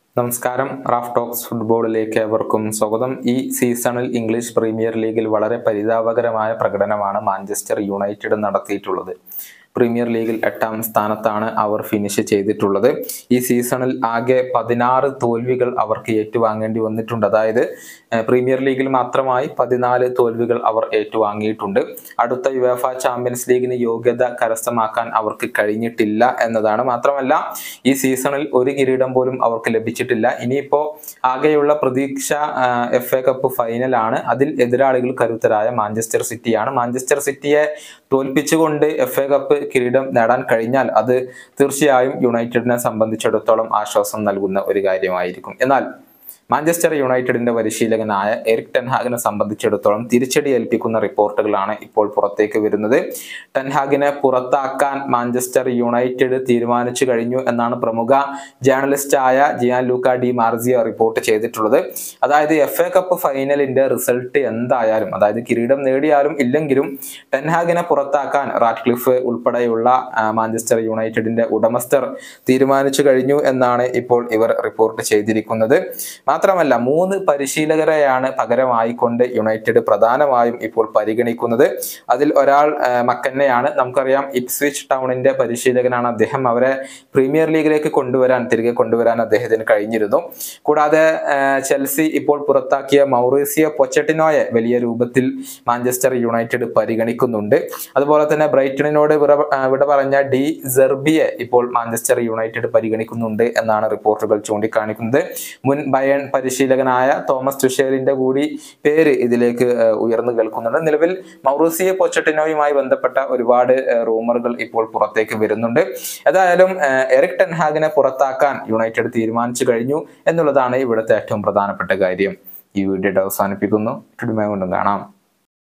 നമസ്കാരം Raf talks ഫുട്ബോളിലേക്ക് ഏവർക്കും സ്വാഗതം ഈ സീസണിൽ ഇംഗ്ലീഷ് പ്രീമിയർ ലീഗിൽ വളരെ പരിതാപകരമായ പ്രകടനമാണ് മാഞ്ചസ്റ്റർ യുണൈറ്റഡ് നടത്തിയിട്ടുള്ളത് പ്രീമിയർ ലീഗിൽ എട്ടാം സ്ഥാനത്താണ് അവർ ഫിനിഷ് ചെയ്തിട്ടുള്ളത് ഈ സീസണിൽ ആകെ പതിനാറ് തോൽവികൾ അവർക്ക് ഏറ്റുവാങ്ങേണ്ടി വന്നിട്ടുണ്ട് അതായത് ഏഹ്, പ്രീമിയർ ലീഗിൽ മാത്രമായി പതിനാല് തോൽവികൾ അവർ ഏറ്റുവാങ്ങിയിട്ടുണ്ട് അടുത്ത യുവേഫ ചാമ്പ്യൻസ് ലീഗിന് യോഗ്യത കരസ്ഥമാക്കാൻ അവർക്ക് കഴിഞ്ഞിട്ടില്ല എന്നതാണ് മാത്രമല്ല ഈ സീസണിൽ ഒരു കിരീടം പോലും അവർക്ക് ലഭിച്ചിട്ടില്ല ഇനിയിപ്പോ ആകെയുള്ള പ്രതീക്ഷ എഫ് എ കപ്പ് ഫൈനലാണ് അതിൽ എതിരാളികൾ കരുത്തരായ മാഞ്ചസ്റ്റർ സിറ്റിയാണ് മാഞ്ചസ്റ്റർ സിറ്റിയെ തോൽപ്പിച്ചുകൊണ്ട് എഫ് എ കപ്പ് കിരീടം നേടാൻ കഴിഞ്ഞാൽ അത് തീർച്ചയായും യുണൈറ്റഡിനെ സംബന്ധിച്ചിടത്തോളം ആശ്വാസം നൽകുന്ന ഒരു കാര്യമായിരിക്കും എന്നാൽ മാഞ്ചസ്റ്റർ യുണൈറ്റഡിന്റെ പരിശീലകനായ എറിക് ടെൻഹാഗിനെ സംബന്ധിച്ചിടത്തോളം തിരിച്ചടി ഏൽപ്പിക്കുന്ന റിപ്പോർട്ടുകളാണ് ഇപ്പോൾ പുറത്തേക്ക് വരുന്നത് ടെൻഹാഗിനെ പുറത്താക്കാൻ മാഞ്ചസ്റ്റർ യുണൈറ്റഡ് തീരുമാനിച്ചു കഴിഞ്ഞു എന്നാണ് പ്രമുഖ ജേർണലിസ്റ്റായ Gianluca Di Marzio report ചെയ്തിട്ടുള്ളത് അതായത് എഫ് എ കപ്പ് ഫൈനലിന്റെ റിസൾട്ട് എന്തായാലും അതായത് കിരീടം നേടിയാലും ഇല്ലെങ്കിലും ടെൻഹാഗിനെ പുറത്താക്കാൻ റാറ്റ്ക്ലിഫ് ഉൾപ്പെടെയുള്ള ആ, മാഞ്ചസ്റ്റർ യുണൈറ്റഡിന്റെ ഉടമസ്ഥർ തീരുമാനിച്ചു കഴിഞ്ഞു എന്നാണ് ഇപ്പോൾ ഇവർ റിപ്പോർട്ട് ചെയ്തിരിക്കുന്നത് മാത്രമല്ല മൂന്ന് പരിശീലകരെയാണ് പകരമായിക്കൊണ്ട് യുണൈറ്റഡ് പ്രധാനമായും ഇപ്പോൾ പരിഗണിക്കുന്നത് അതിൽ ഒരാൾ ആ, മക്കന്നെയാണ് നമുക്കറിയാം ഇപ്സ്വിച്ച് ടൗണിന്റെ പരിശീലകനാണ് അദ്ദേഹം അവരെ പ്രീമിയർ ലീഗിലേക്ക് കൊണ്ടുവരാൻ തിരികെ കൊണ്ടുവരാൻ അദ്ദേഹത്തിന് കഴിഞ്ഞിരുന്നു കൂടാതെ ആ, ചെൽസി ഇപ്പോൾ പുറത്താക്കിയ മൗറീസിയോ പൊച്ചറ്റിനോയെ വലിയ രൂപത്തിൽ മാഞ്ചസ്റ്റർ യുണൈറ്റഡ് പരിഗണിക്കുന്നുണ്ട് അതുപോലെ തന്നെ ബ്രൈറ്റണിനോട് വിട ആ, വിട പറഞ്ഞ ഡി സെർബിയെ ഇപ്പോൾ മാഞ്ചസ്റ്റർ യുണൈറ്റഡ് പരിഗണിക്കുന്നുണ്ട് എന്നാണ് റിപ്പോർട്ടുകൾ ചൂണ്ടിക്കാണിക്കുന്നത് മുൻ ബയൺ പരിശീലകനായ തോമസ് ടുഷേലിന്റെ കൂടി പേര് ഇതിലേക്ക് ആ, ഉയർന്നു കേൾക്കുന്നുണ്ട് നിലവിൽ മൗറൂസിയെ പൊച്ചട്ടിനോയുമായി ബന്ധപ്പെട്ട ഒരുപാട് ആ, റൂമറുകൾ ഇപ്പോൾ പുറത്തേക്ക് വരുന്നുണ്ട് ഏതായാലും ആ, എറിക് ടെൻഹാഗിനെ പുറത്താക്കാൻ യുണൈറ്റഡ് തീരുമാനിച്ചു കഴിഞ്ഞു എന്നുള്ളതാണ് ഇവിടുത്തെ ഏറ്റവും പ്രധാനപ്പെട്ട കാര്യം ഈ വീഡിയോ അവസാനിപ്പിക്കുന്നു വീണ്ടും കാണാം